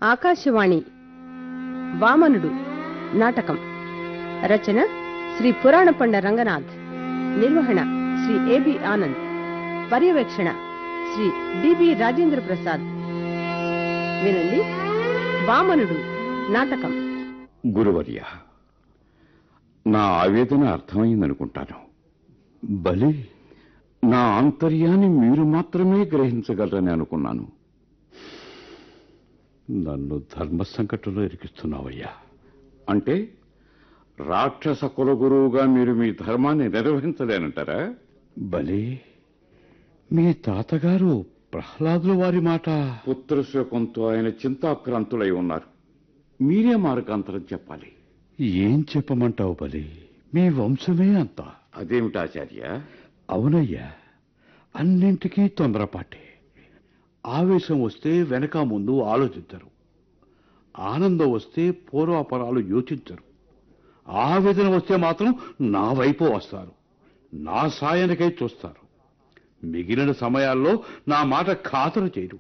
ఆకాశవాణి వామనుడు నాటకం రచన శ్రీ పురాణపండ రంగనాథ్ నిర్వహణ శ్రీ ఏబి ఆనంద్ పర్యవేక్షణ శ్రీ డిబి రాజేంద్ర ప్రసాద్ వినండి వామనుడు నాటకం గురువర్య నా ఆవేదన అర్థమైందనుకుంటాను బలి నా ఆంతర్యాన్ని మీరు మాత్రమే గ్రహించగలరని అనుకున్నాను నన్ను ధర్మ సంకటంలో ఇరికిస్తున్నావయ్యా అంటే రాక్షస కులగురువుగా మీరు మీ ధర్మాన్ని నిర్వహించలేనంటారా బలి మీ తాతగారు ప్రహ్లాదుల వారి మాట పుత్రశోకంతో ఆయన చింతాక్రాంతులై ఉన్నారు మీరే మార్గాంతరం చెప్పాలి ఏం చెప్పమంటావు బలి మీ వంశమే అంత అదేమిటాచార్య అవునయ్యా అన్నింటికీ తొందరపాటే ఆవేశం వస్తే వెనక ముందు ఆలోచించరు ఆనందం వస్తే పూర్వాపరాలు యోచించరు ఆవేదన వస్తే మాత్రం నా వైపు వస్తారు నా సాయానికై చూస్తారు మిగిలిన సమయాల్లో నా మాట ఖాతరు చేయరు